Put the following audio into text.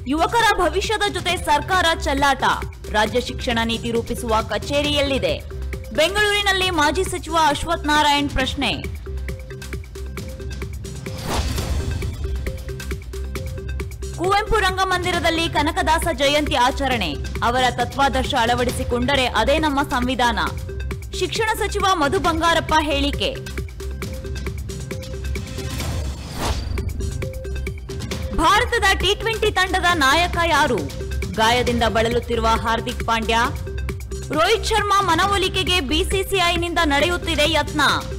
ಯುವಕರ ಭವಿಷ್ಯದ ಜೊತೆ ಸರ್ಕಾರ ಚೆಲ್ಲಾಟ ರಾಜ್ಯ ಶಿಕ್ಷಣ ನೀತಿ ರೂಪಿಸುವ ಕಚೇರಿಯಲ್ಲಿದೆ ಬೆಂಗಳೂರಿನಲ್ಲಿ ಮಾಜಿ ಸಚಿವ ಅಶ್ವಥ್ ನಾರಾಯಣ್ ಪ್ರಶ್ನೆ ಕುವೆಂಪು ರಂಗಮಂದಿರದಲ್ಲಿ ಕನಕದಾಸ ಜಯಂತಿ ಆಚರಣೆ ಅವರ ತತ್ವಾದರ್ಶ ಅಳವಡಿಸಿಕೊಂಡರೆ ಅದೇ ನಮ್ಮ ಸಂವಿಧಾನ ಶಿಕ್ಷಣ ಸಚಿವ ಮಧು ಬಂಗಾರಪ್ಪ ಹೇಳಿಕೆ ಭಾರತದ ಟಿ ಟ್ವೆಂಟಿ ತಂಡದ ನಾಯಕ ಯಾರು ಗಾಯದಿಂದ ಬಳಲುತ್ತಿರುವ ಹಾರ್ದಿಕ್ ಪಾಂಡ್ಯ ರೋಹಿತ್ ಶರ್ಮಾ ಮನವೊಲಿಕೆಗೆ ಬಿಸಿಸಿಐನಿಂದ ನಡೆಯುತ್ತಿದೆ ಯತ್ನ